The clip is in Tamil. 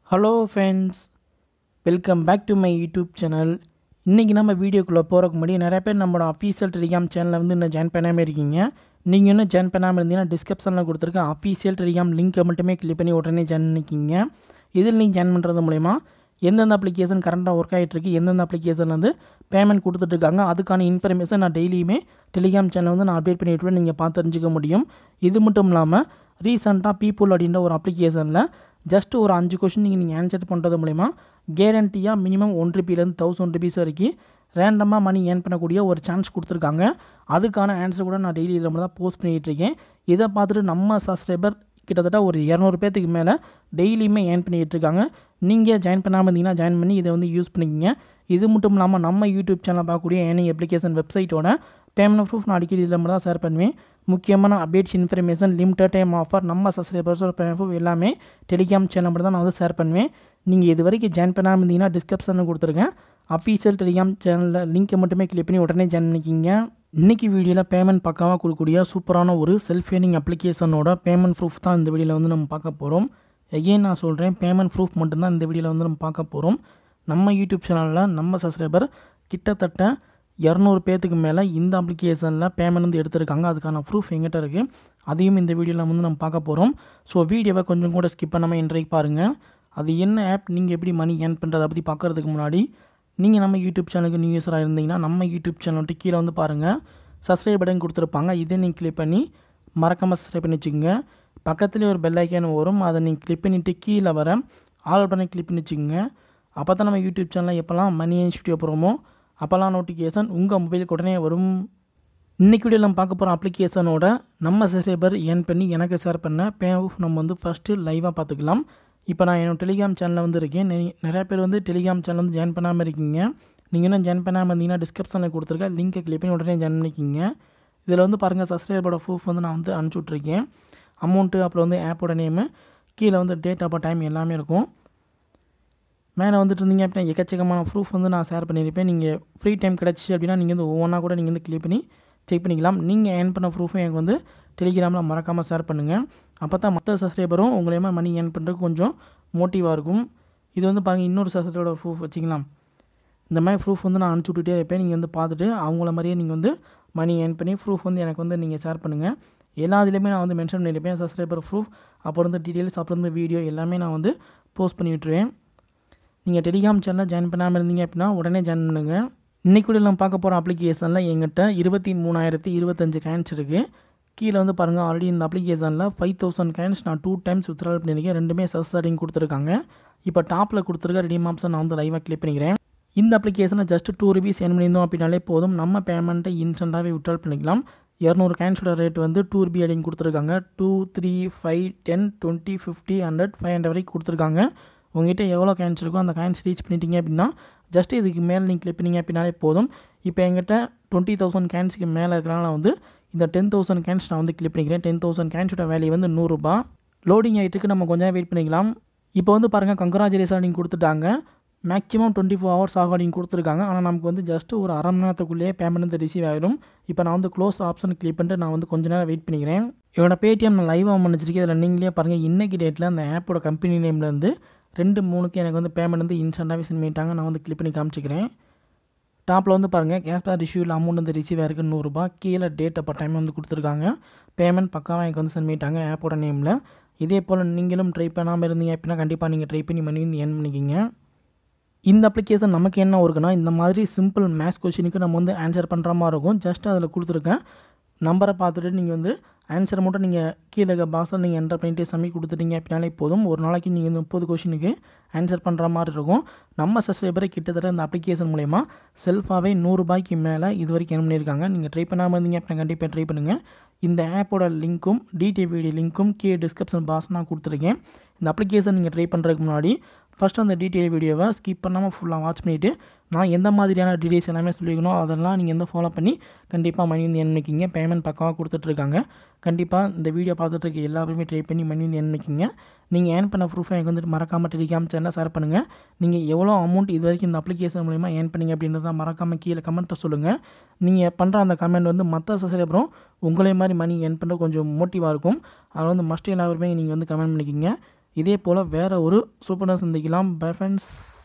hello friends welcome back to my YouTube channel இன்றைக்கி நம்ம வீடியோக்குள்ளே போகிறக்கு முன்னாடி நிறைய பேர் நம்மளோட அஃபீஷியல் டெலிகிராம் சேனலில் வந்து இன்னும் ஜாயின் பண்ணாமல் இருக்கீங்க நீங்கள் இன்னும் ஜாயின் பண்ணாமல் இருந்தீங்கன்னா டிஸ்கிரிப்ஷனில் கொடுத்துருக்க அஃபீஷியல் டெலிகிராம் லிங்க்கை மட்டுமே கிளிக் பண்ணி உடனே ஜாயின் பண்ணிக்கிங்க இதில் நீங்கள் ஜாயின் பண்ணுறது மூலிமா எந்தெந்த அப்ளிகேஷன் கரண்ட்டாக ஒர்க் ஆகிட்டு இருக்கு எந்தெந்த அப்ளிகேஷன் வந்து பேமெண்ட் கொடுத்துட்ருக்காங்க அதுக்கான இன்ஃபர்மேஷன் நான் டெய்லியுமே டெலிகிராம் சேனல் வந்து நான் அப்டேட் பண்ணிவிட்டு நீங்கள் பார்த்து தெரிஞ்சுக்க முடியும் இது மட்டும் இல்லாமல் ரீசெண்டாக பீப்புள் அப்படின்ற ஒரு அப்ளிகேஷனில் ஜஸ்ட் ஒரு அஞ்சு கொஷின் நீங்கள் நீங்கள் ஆன்சர் பண்ணுறது மூலிமா கேரண்டியாக மினிமம் ஒன் ருபிலேருந்து தௌசண்ட் ருபீஸ் வரைக்கும் ரேண்டமாக மணி ஏர்ன் பண்ணக்கூடிய ஒரு சான்ஸ் கொடுத்துருக்காங்க அதுக்கான ஆன்சர் கூட நான் டெய்லி இதில் தான் போஸ்ட் பண்ணிகிட்டு இருக்கேன் இதை பார்த்துட்டு நம்ம சப்ஸ்கிரைபர் கிட்டத்தட்ட ஒரு இரநூறு பேர்த்துக்கு மேலே டெய்லியுமே ஏர்ன் பண்ணிகிட்டு இருக்காங்க நீங்கள் ஜாயின் பண்ணாமல் இருந்தீங்கன்னா ஜாயின் பண்ணி இதை வந்து யூஸ் பண்ணிக்கிங்க இது மட்டும் இல்லாமல் நம்ம யூடியூப் சேனல் பார்க்கக்கூடிய ஏர்னிங் அப்ளிகேஷன் வெப்சைட்டோட பேமெண்ட் ப்ரூஃப் நான் அடிக்கடி இதில் மட்டும் தான் ஷேர் பண்ணுவேன் முக்கியமான updates information limited time offer நம்ம சப்ஸ்கிரைபர்ஸோட பேமெண்ட் ப்ரூஃப் எல்லாமே டெலிகிராம் சேனல் மட்டும் தான் நான் வந்து ஷேர் பண்ணுவேன் நீங்கள் இது வரைக்கும் ஜாயின் பண்ணாமல் இருந்தீங்கன்னா டிஸ்கிரிப்ஷனில் கொடுத்துருக்கேன் அஃபீஷியல் டெலிகிராம் சேனலில் லிங்க்கை மட்டுமே கிளிக் பண்ணி உடனே ஜாயின் பண்ணிக்கிங்க இன்றைக்கி வீடியோவில் பேமெண்ட் பக்காவாக கொடுக்கக்கூடிய சூப்பரான ஒரு செல்ஃப் ஏர்னிங் அப்ளிகேஷனோட பேமெண்ட் ப்ரூஃப் தான் இந்த வீடியோவில் வந்து நம்ம பார்க்க போகிறோம் எகெயின் நான் சொல்கிறேன் பேமெண்ட் ப்ரூஃப் மட்டும்தான் இந்த வீடியோவில் வந்து நம்ம பார்க்க போகிறோம் நம்ம யூடியூப் சேனலில் நம்ம சப்ஸ்கிரைபர் கிட்டத்தட்ட இரநூறு பேர்த்துக்கு மேலே இந்த அப்ளிகேஷனில் பேமெண்ட் வந்து எடுத்திருக்காங்க அதுக்கான ப்ரூஃப் எங்கிட்ட இருக்குது அதையும் இந்த வீடியோவில் வந்து நம்ம பார்க்க போகிறோம் ஸோ வீடியோவை கொஞ்சம் கூட ஸ்கிப் பண்ணாமல் இன்றைக்கு பாருங்கள் அது என்ன ஆப் நீங்கள் எப்படி மணி ஏர்ன் பண்ணுறதை பற்றி பார்க்குறதுக்கு முன்னாடி நீங்கள் நம்ம யூடியூப் சேனலுக்கு நியூ யூஸராக இருந்தீங்கன்னா நம்ம யூடியூப் சேனல் வந்துட்டு கீழே வந்து பாருங்கள் சப்ஸ்கிரைப் பட்டன் கொடுத்துருப்பாங்க இதை நீங்கள் கிளிக் பண்ணி மறக்காமல் சப்ஸ்கிரைப் பண்ணி வச்சுக்கோங்க பக்கத்துலேயே ஒரு பெல் ஐக்கான் வரும் அதை நீங்கள் கிளிக் பண்ணிவிட்டு கீழே வர ஆல் பட்டனை கிளிக் பண்ணி வச்சுக்கோங்க அப்போ தான் நம்ம யூடியூப் சேனலில் எப்போல்லாம் மணி ஏன் வீடியோ போகிறோமோ அப்போல்லாம் நோட்டிஃபிகேஷன் உங்கள் மொபைலுக்கு உடனே வரும் இன்றைக்கி வீடியோ நம்ம பார்க்க போகிற அப்ளிகேஷனோட நம்ம சப்ஸ்கிரைபர் ஏர்ன் பண்ணி எனக்கு ஷேர் பண்ண பே ஆஃப் நம்ம வந்து ஃபஸ்ட்டு லைவாக பார்த்துக்கலாம் இப்போ நான் என்னோட டெலிகிராம் சேனலில் வந்து இருக்கேன் நெ- நிறைய பேர் வந்து டெலிகிராம் சேனல் வந்து ஜாயின் பண்ணாமல் இருக்கீங்க நீங்கள் இன்னும் ஜாயின் பண்ணாமல் இருந்தீங்கன்னா டிஸ்கிரிப்ஷனில் கொடுத்துருக்க லிங்கை கிளிக் பண்ணி உடனே ஜாயின் பண்ணிக்கிங்க இதில் வந்து பாருங்கள் சப்ஸ்கிரைபரோட ப்ரூஃப் வந்து நான் வந்து அனுப்பிச்சி விட்ருக்கேன் அமௌண்ட்டு அப்புறம் வந்து ஆப்போட நேமு கீழே வந்து டேட் அப்போ டைம் எல்லாமே இருக்கும் மேலே வந்துட்டு இருந்தீங்க அப்படின்னா எக்கச்சக்கமான ப்ரூஃப் வந்து நான் ஷேர் பண்ணியிருப்பேன் நீங்கள் ஃப்ரீ டைம் கிடச்சி அப்படின்னா நீங்கள் வந்து ஒவ்வொன்றா கூட நீங்கள் வந்து கிளிக் பண்ணி செக் பண்ணிக்கலாம் நீங்கள் ஏர்ன் பண்ண ப்ரூஃபும் எனக்கு வந்து டெலிகிராமில் மறக்காமல் ஷேர் பண்ணுங்கள் அப்போ தான் மற்ற சப்ஸ்கிரைபரும் உங்களையுமா மணி ஏர்ன் பண்ணுறதுக்கு கொஞ்சம் மோட்டிவாக இருக்கும் இது வந்து பாருங்கள் இன்னொரு சப்ஸ்கிரைபரோட ப்ரூஃப் வச்சிக்கலாம் இந்த மாதிரி ப்ரூஃப் வந்து நான் அனுப்பிச்சி விட்டுட்டே இருப்பேன் நீங்கள் வந்து பார்த்துட்டு அவங்கள மாதிரியே நீங்கள் வந்து மணி ஏர்ன் பண்ணி ப்ரூஃப் வந்து எனக்கு வந்து நீங்கள் ஷேர் பண்ணுங்கள் எல்லா இதுலேயுமே நான் வந்து மென்ஷன் பண்ணியிருப்பேன் சப்ஸ்கிரைபர் ப்ரூஃப் அப்புறம் வந்து டீட்டெயில்ஸ் அப்புறம் வந்து வீடியோ எல்லாமே நான் வந்து போஸ்ட் பண்ணி விட்டுருவேன் நீங்கள் டெலிகிராம் சேனலில் ஜாயின் பண்ணாமல் இருந்தீங்க அப்படின்னா உடனே ஜாயின் பண்ணுங்கள் இன்றைக்கு கூட நம்ம பார்க்க போகிற அப்ளிகேஷனில் எங்கிட்ட இருபத்தி மூணாயிரத்தி இருபத்தஞ்சு காயின்ஸ் இருக்குது கீழே வந்து பாருங்கள் ஆல்ரெடி இந்த அப்ளிகேஷனில் ஃபைவ் தௌசண்ட் காயின்ஸ் நான் டூ டைம்ஸ் வித்ட்ரால் பண்ணியிருக்கேன் ரெண்டுமே சப்ஸ்டார்டிங் கொடுத்துருக்காங்க இப்போ டாப்பில் கொடுத்துருக்க ரெடீம் ஆப்ஷன் நான் வந்து லைவாக கிளிக் பண்ணிக்கிறேன் இந்த அப்ளிகேஷனை ஜஸ்ட் டூ ருபீஸ் ஏர்ன் பண்ணியிருந்தோம் அப்படின்னாலே போதும் நம்ம பேமெண்ட்டை இன்ஸ்டண்ட்டாகவே விட்ரால் பண்ணிக்கலாம் இரநூறு காயின்ஸோட ரேட் வந்து டூ ருபி அப்படின்னு கொடுத்துருக்காங்க two three five ten twenty fifty hundred five hundred வரைக்கும் கொடுத்துருக்காங்க உங்ககிட்ட எவ்வளோ காயின்ஸ் இருக்கோ அந்த காயின்ஸ் ரீச் பண்ணிட்டீங்க அப்படின்னா ஜஸ்ட் இதுக்கு மேலே நீங்கள் கிளிக் பண்ணீங்க அப்படின்னாலே போதும் இப்போ எங்கிட்ட டுவெண்ட்டி தௌசண்ட் காயின்ஸுக்கு மேலே இருக்கிறனால வந்து இந்த டென் தௌசண்ட் காயின்ஸ் நான் வந்து கிளிக் பண்ணிக்கிறேன் டென் தௌசண்ட் காயின்ஸோட வேல்யூ வந்து நூறுரூபா லோடிங் ஆகிட்டுக்கு நம்ம கொஞ்சம் வெயிட் பண்ணிக்கலாம் இப்போ வந்து பாருங்கள் கங்க்ராச்சுலேஷன் நீங்கள் கொடுத்துட்டாங்க மேக்ஸிமம் டுவெண்ட்டி ஃபோர் ஹவர்ஸ் ஆகும் அப்படின்னு கொடுத்துருக்காங்க ஆனால் நமக்கு வந்து ஜஸ்ட் ஒரு அரை மணி நேரத்துக்குள்ளேயே பேமெண்ட் வந்து ரிசீவ் ஆகிடும் இப்போ நான் வந்து க்ளோஸ் ஆப்ஷன் கிளிக் பண்ணிட்டு நான் வந்து கொஞ்ச நேரம் வெயிட் பண்ணிக்கிறேன் என்னோட பேடிஎம் நான் லைவாக பண்ணிச்சிருக்கேன் இதில் நீங்களே பாருங்கள் இன்றைக்கி டேட்டில் அந்த ஆப்போட கம்பெனி நேம்லேருந்து ரெண்டு மூணுக்கு எனக்கு வந்து பேமெண்ட் வந்து இன்ஸ்டண்ட்டாகவே சென்ட் பண்ணிட்டாங்க நான் வந்து கிளிக் பண்ணி காமிச்சிக்கிறேன் டாப்பில் வந்து பாருங்கள் கேஷ்பேக் ரிஷ்யூவில் அமௌண்ட் வந்து ரிசீவ் ஆயிருக்கு நூறுரூபா கீழே டேட் அப்போ டைம் வந்து கொடுத்துருக்காங்க பேமெண்ட் பக்காவாக எனக்கு வந்து சென்ட் பண்ணிட்டாங்க ஆப்போட நேமில் இதே போல் நீங்களும் ட்ரை பண்ணாமல் இருந்தீங்க அப்படின்னா கண்டிப்பாக நீங்கள் ட்ரை பண்ணி மணி வந்து ஏர்ன் பண்ணிக்கிங்க இந்த அப்ளிகேஷன் நமக்கு என்ன இருக்குன்னா இந்த மாதிரி சிம்பிள் மேத்ஸ் கொஷினுக்கு நம்ம வந்து ஆன்சர் பண்ணுற மாதிரி இருக்கும் ஜஸ்ட் அதில் கொடுத்துருக்கேன் நம்பரை பார்த்துட்டு நீங்கள் வந்து ஆன்சரை மட்டும் நீங்கள் கீழே இருக்க பாக்ஸில் நீங்கள் என்டர் பண்ணிட்டு சப்மிட் கொடுத்துட்டீங்க அப்படின்னாலே போதும் ஒரு நாளைக்கு நீங்கள் இந்த முப்பது கொஷினுக்கு ஆன்சர் பண்ணுற மாதிரி இருக்கும் நம்ம சப்ஸ்கிரைபரை கிட்டத்தட்ட இந்த அப்ளிகேஷன் மூலயமா செல்ஃபாகவே நூறுரூபாய்க்கு மேலே இது வரைக்கும் என்ன பண்ணியிருக்காங்க நீங்கள் ட்ரை பண்ணாமல் இருந்தீங்க அப்படின்னா கண்டிப்பாக ட்ரை பண்ணுங்கள் இந்த ஆப்போட லிங்க்கும் டிடிவிடி லிங்க்கும் கீழே டிஸ்கிரிப்ஷன் பாக்ஸ் நான் கொடுத்துருக்கேன் இந்த அப்ளிகேஷன் நீங்கள் ட்ரை பண்ணுறதுக்கு முன்னாடி ஃபஸ்ட் அந்த டீட்டெயில் வீடியோவை ஸ்கிப் பண்ணாமல் ஃபுல்லாக வாட்ச் பண்ணிவிட்டு நான் எந்த மாதிரியான டீடைல்ஸ் எல்லாமே சொல்லிக்கணும் அதெல்லாம் நீங்கள் வந்து ஃபாலோ பண்ணி கண்டிப்பாக மணி வந்து எண்ணிக்கிங்க பேமெண்ட் பக்காவாக கொடுத்துட்ருக்காங்க கண்டிப்பாக இந்த வீடியோ பார்த்துட்டு இருக்க எல்லாருமே ட்ரை பண்ணி மணி வந்து எண்ணிக்கிங்க நீங்கள் ஏர்ன் பண்ண ப்ரூஃபை எனக்கு வந்துட்டு மறக்காமல் டெலிகிராம் சேனலில் ஷேர் பண்ணுங்கள் நீங்கள் எவ்வளோ அமௌண்ட் இது வரைக்கும் இந்த அப்ளிகேஷன் மூலிமா ஏர்ன் பண்ணீங்க அப்படின்றத மறக்காமல் கீழே கமெண்ட்டை சொல்லுங்கள் நீங்கள் பண்ணுற அந்த கமெண்ட் வந்து மற்ற சப்ஸ்கிரைபரும் உங்களே மாதிரி மணி ஏர்ன் பண்ணுற கொஞ்சம் மோட்டிவாக இருக்கும் அதில் வந்து மஸ்ட் எல்லாருமே நீங்கள் வந்து கமெண்ட் பண்ணிக்கிங்க இதே போல் வேறு ஒரு சூப்பராக சந்திக்கலாம் பை ஃப்ரெண்ட்ஸ்